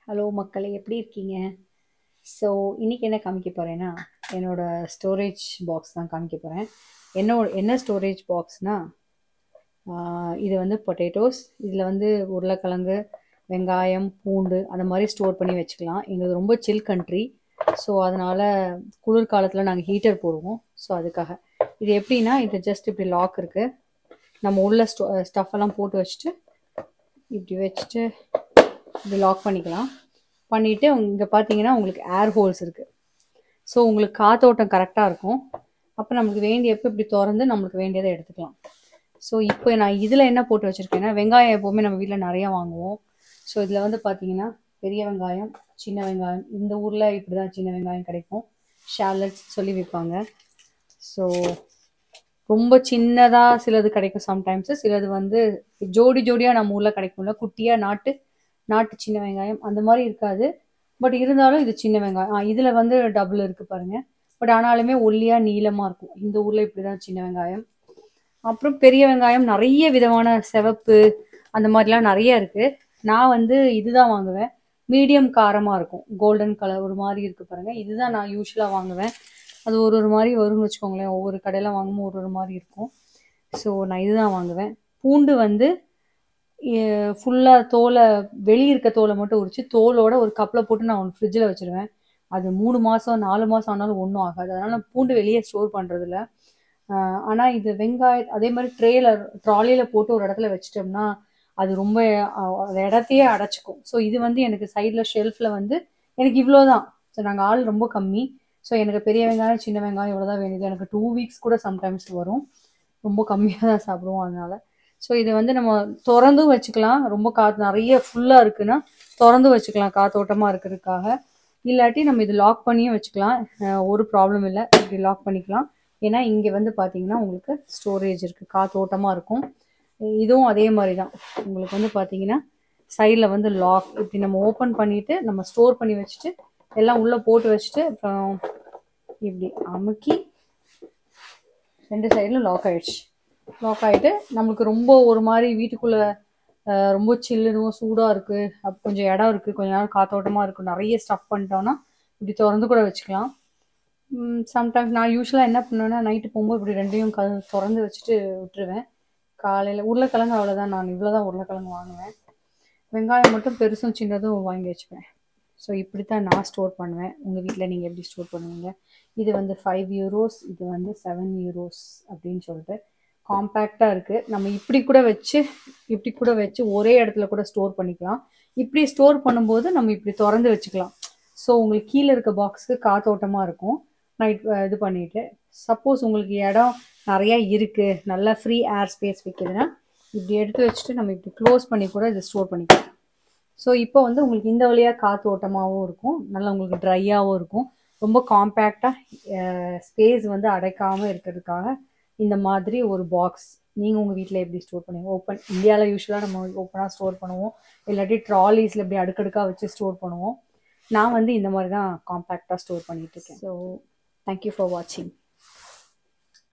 hello மக்களே எப்படி இருக்கீங்க ஸோ இன்றைக்கி என்ன காமிக்க போகிறேன்னா என்னோடய ஸ்டோரேஜ் பாக்ஸ் தான் காமிக்க போகிறேன் என்னோட என்ன ஸ்டோரேஜ் பாக்ஸ்னால் இது வந்து பொட்டேட்டோஸ் இதில் வந்து உருளைக்கிழங்கு வெங்காயம் பூண்டு அந்த மாதிரி ஸ்டோர் பண்ணி வச்சுக்கலாம் எங்களுக்கு ரொம்ப சில் கண்ட்ரி ஸோ அதனால் குளிர் காலத்தில் நாங்கள் ஹீட்டர் போடுவோம் ஸோ அதுக்காக இது எப்படின்னா இது ஜஸ்ட் இப்படி லாக் இருக்குது நம்ம உள்ள ஸ்டோ ஸ்டஃப் எல்லாம் போட்டு வச்சுட்டு இப்படி வச்சுட்டு இப்படி லாக் பண்ணிக்கலாம் பண்ணிவிட்டு இங்கே பார்த்தீங்கன்னா உங்களுக்கு ஏர் ஹோல்ஸ் இருக்குது ஸோ உங்களுக்கு காத்தோட்டம் கரெக்டாக இருக்கும் அப்போ நமக்கு வேண்டியப்போ இப்படி திறந்து நம்மளுக்கு வேண்டியதை எடுத்துக்கலாம் ஸோ இப்போ நான் இதில் என்ன போட்டு வச்சுருக்கேன்னா வெங்காயம் எப்போவுமே நம்ம வீட்டில் நிறையா வாங்குவோம் ஸோ இதில் வந்து பார்த்தீங்கன்னா பெரிய வெங்காயம் சின்ன வெங்காயம் இந்த ஊரில் இப்படி தான் சின்ன வெங்காயம் கிடைக்கும் ஷேலட்ஸ் சொல்லி விற்பாங்க ஸோ ரொம்ப சின்னதாக சிலது கிடைக்கும் சம்டைம்ஸு சிலது வந்து ஜோடி ஜோடியாக நம்ம ஊரில் கிடைக்கும்ல குட்டியாக நாட்டு நாட்டு சின்ன வெங்காயம் அந்த மாதிரி இருக்காது பட் இருந்தாலும் இது சின்ன வெங்காயம் ஆ இதில் வந்து டபுள் இருக்குது பாருங்கள் பட் ஆனாலுமே ஒல்லியாக நீளமாக இருக்கும் இந்த ஊரில் இப்படி தான் சின்ன வெங்காயம் அப்புறம் பெரிய வெங்காயம் நிறைய விதமான சிவப்பு அந்த மாதிரிலாம் நிறைய இருக்குது நான் வந்து இதுதான் வாங்குவேன் மீடியம் காரமாக இருக்கும் கோல்டன் கலர் ஒரு மாதிரி இருக்குது பாருங்கள் இதுதான் நான் யூஸ்வலாக வாங்குவேன் அது ஒரு ஒரு மாதிரி வரும்னு வச்சுக்கோங்களேன் ஒவ்வொரு கடையில் வாங்கும்போது ஒரு ஒரு மாதிரி இருக்கும் ஸோ நான் இதுதான் வாங்குவேன் பூண்டு வந்து ஃபுல்லாக தோலை வெளியே இருக்க தோலை மட்டும் உரித்து தோலோட ஒரு கப்பில் போட்டு நான் ஒன்று ஃப்ரிட்ஜில் வச்சுருவேன் அது மூணு மாதம் நாலு மாதம் ஆனாலும் ஒன்றும் ஆகாது அதனால் நான் பூண்டு வெளியே ஸ்டோர் பண்ணுறதில்ல ஆனால் இது வெங்காய அதே மாதிரி ட்ரேயில் ட்ராலியில் போட்டு ஒரு இடத்துல வச்சிட்டோம்னா அது ரொம்ப அந்த இடத்தையே அடைச்சிக்கும் ஸோ இது வந்து எனக்கு சைடில் ஷெல்ஃபில் வந்து எனக்கு இவ்வளோ தான் ஸோ நாங்கள் ஆள் ரொம்ப கம்மி ஸோ எனக்கு பெரிய வெங்காயம் சின்ன வெங்காயம் இவ்வளோ தான் வேணுது எனக்கு டூ வீக்ஸ் கூட சம்டைம்ஸ் வரும் ரொம்ப கம்மியாக தான் சாப்பிடுவோம் அதனால ஸோ இது வந்து நம்ம திறந்தும் வச்சுக்கலாம் ரொம்ப காற்று நிறைய ஃபுல்லாக இருக்குன்னா திறந்து வச்சுக்கலாம் காத்தோட்டமாக இருக்கிறதுக்காக இல்லாட்டி நம்ம இது லாக் பண்ணியும் வச்சுக்கலாம் ஒரு ப்ராப்ளம் இல்லை இப்படி லாக் பண்ணிக்கலாம் ஏன்னா இங்கே வந்து பார்த்தீங்கன்னா உங்களுக்கு ஸ்டோரேஜ் இருக்குது காத்தோட்டமாக இருக்கும் இதுவும் அதே மாதிரி தான் உங்களுக்கு வந்து பார்த்தீங்கன்னா சைடில் வந்து லாக் இப்படி நம்ம ஓப்பன் பண்ணிவிட்டு நம்ம ஸ்டோர் பண்ணி வச்சுட்டு எல்லாம் உள்ளே போட்டு வச்சுட்டு அப்புறம் இப்படி அமுக்கி ரெண்டு சைடில் லாக் ஆகிடுச்சு லாக் ஆகிட்டு நம்மளுக்கு ரொம்ப ஒரு மாதிரி வீட்டுக்குள்ளே ரொம்ப சில்லுனும் சூடாக இருக்குது அப்போ கொஞ்சம் இடம் இருக்குது கொஞ்ச நேரம் காத்தோட்டமாக இருக்கும் நிறைய ஸ்டஃப் பண்ணிட்டோன்னா இப்படி திறந்து கூட வச்சுக்கலாம் சம்டைம்ஸ் நான் யூஸ்வலாக என்ன பண்ணுவேன்னா நைட்டு போகும்போது இப்படி ரெண்டையும் க திறந்து வச்சுட்டு விட்டுருவேன் காலையில் உருளைக்கிழங்கு அவ்வளோதான் நான் இவ்வளோ தான் உருளைக்கிழங்கு வாங்குவேன் வெங்காயம் மட்டும் பெருசும் சின்னதும் வாங்கி வச்சுப்பேன் ஸோ இப்படி தான் நான் ஸ்டோர் பண்ணுவேன் உங்கள் வீட்டில் நீங்கள் எப்படி ஸ்டோர் பண்ணுவீங்க இது வந்து ஃபைவ் யூரோஸ் இது வந்து செவன் யூரோஸ் அப்படின்னு சொல்லிட்டு காம்பேக்டாக இருக்குது நம்ம இப்படி கூட வச்சு இப்படி கூட வச்சு ஒரே இடத்துல கூட ஸ்டோர் பண்ணிக்கலாம் இப்படி ஸ்டோர் பண்ணும்போது நம்ம இப்படி திறந்து வச்சுக்கலாம் ஸோ உங்களுக்கு கீழே இருக்க பாக்ஸுக்கு காத்தோட்டமாக இருக்கும் நைட் இது பண்ணிவிட்டு சப்போஸ் உங்களுக்கு இடம் நிறையா இருக்குது நல்லா ஃப்ரீ ஏர் ஸ்பேஸ் வைக்கிறதுனா இப்படி எடுத்து வச்சுட்டு நம்ம இப்படி க்ளோஸ் பண்ணி கூட இதை ஸ்டோர் பண்ணிக்கலாம் ஸோ இப்போ வந்து உங்களுக்கு இந்த வழியாக காற்று ஓட்டமாகவும் இருக்கும் நல்லா உங்களுக்கு ட்ரையாகவும் இருக்கும் ரொம்ப காம்பேக்டாக ஸ்பேஸ் வந்து அடைக்காமல் இருக்கிறதுக்காக இந்த மாதிரி ஒரு பாக்ஸ் நீங்கள் உங்கள் வீட்டில் எப்படி ஸ்டோர் பண்ணுவீங்க ஓப்பன் இந்தியாவில் யூஸ்வலாக நம்ம ஓப்பனாக ஸ்டோர் பண்ணுவோம் இல்லாட்டி ட்ராலிஸில் இப்படி அடுக்கடுக்காக வச்சு ஸ்டோர் பண்ணுவோம் நான் வந்து இந்த மாதிரி தான் காம்பேக்டாக ஸ்டோர் பண்ணிகிட்ருக்கேன் ஸோ தேங்க்யூ ஃபார் வாட்சிங்